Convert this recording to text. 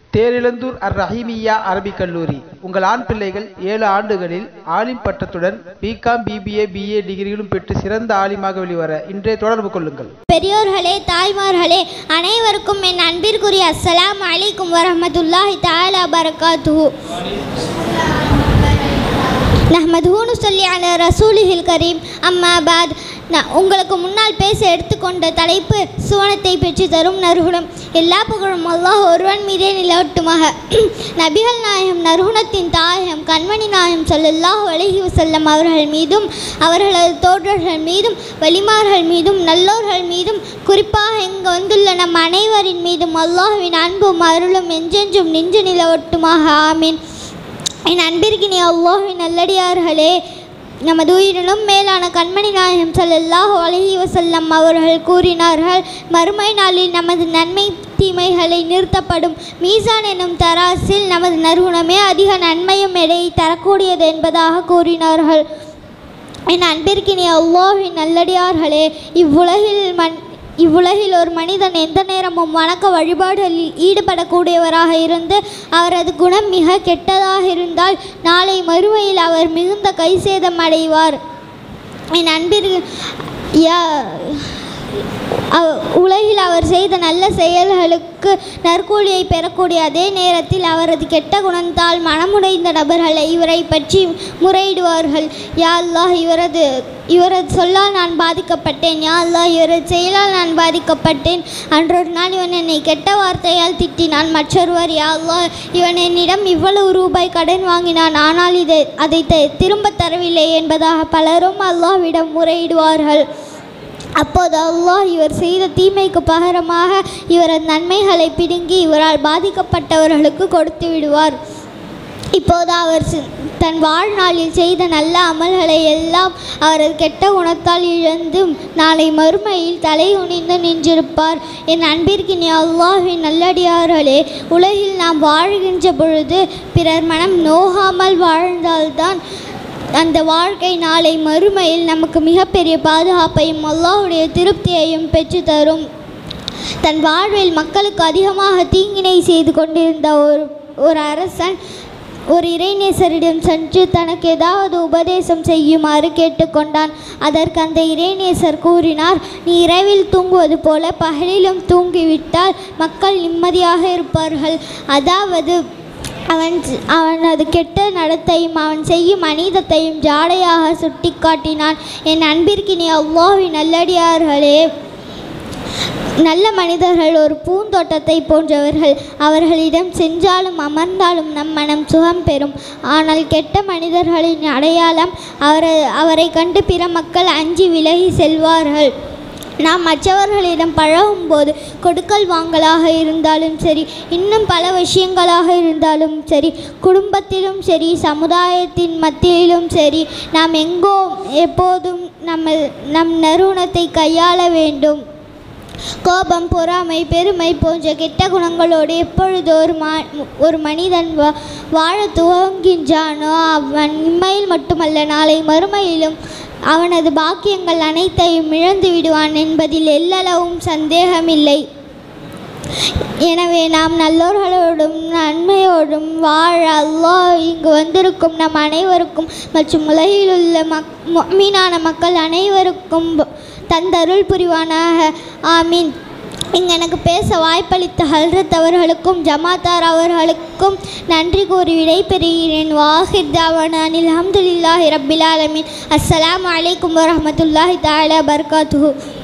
தேரிழந்தூர் அர் ரஹீமியா அரபிக் கல்லூரி உங்கள் ஆண் பிள்ளைகள் ஏழு ஆண்டுகளில் ஆலிம் பட்டத்துடன் பிகாம் பிபிஏ பிஏ டிகிரிகளும் பெற்று சிறந்த ஆலிமாக வெளிவர இன்றே தொடர்பு கொள்ளுங்கள் பெரியோர்களே தாய்மார்களே அனைவருக்கும் என் அன்பிற்குரிய அஸ்ஸலாமு அலைக்கும் வரஹ்மத்துல்லாஹி தஆலா பரகாத்துஹு நஹ்மதுஹு சொல்லி அல ரசூலிஹில் கரீம் அம்மா பாத் நான் உங்களுக்கு முன்னால் பேச எடுத்துக்கொண்ட தலைப்பு சுவனத்தை பெற்று தரும் நறுகுணம் எல்லா புகழும் அல்லாஹ் ஒருவன் மீதே நிலவட்டுமாக நபிகள் நாயகம் நறுகுணத்தின் தாயகம் கண்மணி நாயகம் ஸல்லல்லாஹு அலைஹி வஸல்லம் அவர்கள் மீதும் அவர்களது தோழர்கள் மீதும் வலிமார்கள் மீதும் நல்லோர்கள் மீதும் குறிப்பாக இங்கு வந்துள்ள நம் அனைவரின் மீதும் அல்லாஹ்வின் அன்பும் அருளும் என்றென்றும் நின்று நிலவட்டுமாக ஆமீன் என் அன்பிற்கினி அல்லாஹின் நல்லடியார்களே நமது உயிரிலும் மேலான கண்மணி நாயகம் ஸல்லல்லாஹு அலைஹி வஸல்லம் அவர்கள் கூறினார்கள் மறுமை நாளில் நமது நன்மை தீமைகளை நிறுத்தப்படும் மீசான் எனும் தராசில் நமது நறுகுணமே அதிக நன்மையும் எடையை தரக்கூடியது என்பதாக கூறினார்கள் என் அன்பிற்கினி அல்லாஹின் நல்லடியார்களே இவ்வுலகில் மண் இவ்வுலகில் ஒரு மனிதன் எந்த நேரமும் வணக்க வழிபாடுகளில் ஈடுபடக்கூடியவராக இருந்து அவரது குணம் மிக கெட்டதாக இருந்தால் நாளை மறுமையில் அவர் மிகுந்த கைசேதம் அடைவார் என் அன்பிற்கு யா அவ- உலகில் அவர் செய்த நல்ல செயல்களுக்கு நற்கூலியை பெறக்கூடிய அதே நேரத்தில் அவரது கெட்ட குணத்தால் மனமுடைந்த நபர்கள் இவரை பற்றி முறையிடுவார்கள் யா அல்லாஹ் இவரது இவரது சொல்லால் நான் பாதிக்கப்பட்டேன் யா அல்லாஹ் இவரது செயலால் நான் பாதிக்கப்பட்டேன் அன்றொரு நாள் இவன் என்னை கெட்ட வார்த்தையால் திட்டினான் மற்றொருவர் யா அல்லாஹ் இவன் என்னிடம் இவ்வளவு ரூபாய் கடன் வாங்கினான் ஆனால் இதை அதை த- திரும்பத் தரவில்லை என்பதாக பலரும் அல்லாஹ்விடம் முறையிடுவார்கள் அப்போது அல்லாஹ் இவர் செய்த தீமைக்கு பகரமாக இவரது நன்மைகளை பிடுங்கி இவரால் பாதிக்கப்பட்டவர்களுக்கு கொடுத்து விடுவார் இப்போது அவர் சி- தன் வாழ்நாளில் செய்த நல்ல அமல்களை எல்லாம் அவரது கெட்ட குணத்தால் இழந்தும் நாளை மறுமையில் தலை குனிந்து நின்றிருப்பார் என் அன்பிற்கினி அல்லாஹின் நல்லடியார்களே உலகில் நாம் வாழ்கின்ற பொழுது பிறர் மனம் நோகாமல் வாழ்ந்தால்தான் அந்த வாழ்க்கை நாளை மறுமையில் நமக்கு மிகப்பெரிய பாதுகாப்பையும் அல்லாஹ்வுடைய திருப்தியையும் பெற்று தரும் தன் வாழ்வில் மக்களுக்கு அதிகமாக தீங்கினை செய்து கொண்டிருந்த ஒரு ஒரு அரசன் ஒரு இறைநேசரிடம் சென்று தனக்கு ஏதாவது உபதேசம் செய்யுமாறு கேட்டுக்கொண்டான் அதற்கு அந்த இறைநேசர் கூறினார் நீ இரவில் தூங்குவது போல பகலிலும் தூங்கிவிட்டால் மக்கள் நிம்மதியாக இருப்பார்கள் அதாவது அவன் அவனது கெட்ட நடத்தையும் அவன் செய்யும் அநீதத்தையும் ஜாடையாக சுட்டிக்காட்டினான் என் அன்பிற்கினி அல்லாஹ்வின் நல்லடியார்களே நல்ல மனிதர்கள் ஒரு பூந்தோட்டத்தை போன்றவர்கள் அவர்களிடம் சென்றாலும் அமர்ந்தாலும் நம் மனம் சுகம் பெறும் ஆனால் கெட்ட மனிதர்களின் அடையாளம் அவரை அவரை கண்டு பிற மக்கள் அஞ்சி விலகி செல்வார்கள் நாம் மற்றவர்களிடம் பழகும்போது கொடுக்கல் வாங்கலாக இருந்தாலும் சரி இன்னும் பல விஷயங்களாக இருந்தாலும் சரி குடும்பத்திலும் சரி சமுதாயத்தின் மத்தியிலும் சரி நாம் எங்கோ எப்போதும் நம்ம நம் நறுணத்தை கையாள வேண்டும் கோபம் பொறாமை பெருமை போன்ற கெட்ட குணங்களோடு எப்பொழுது ஒரு மா ஒரு மனிதன் வா வாழ துவங்கின்றானோ அவன் இம்மையில் மட்டுமல்ல நாளை மறுமையிலும் அவனது பாக்கியங்கள் அனைத்தையும் இழந்து விடுவான் என்பதில் எல்லளவும் சந்தேகமில்லை எனவே நாம் நல்லோர்களோடும் நன்மையோடும் வாழ அல்லாஹ் இங்கு வந்திருக்கும் நம் அனைவருக்கும் மற்றும் உலகில் உள்ள மக் மீனான மக்கள் அனைவருக்கும் ப- தந்தருள் புரிவானாக ஆமீன் இங்கு எனக்கு பேச வாய்ப்பளித்த ஹல்ரத் அவர்களுக்கும் ஜமாத்தார் அவர்களுக்கும் நன்றி கூறி விடைபெறுகிறேன் வாஹிர் தாவானில் அஹமதுல்லாஹி ரப்பில் ஆலமீன் அஸ்ஸலாமு அலைக்கும் வரஹ்மத்துல்லாஹி தஆலா பர்காத்துஹு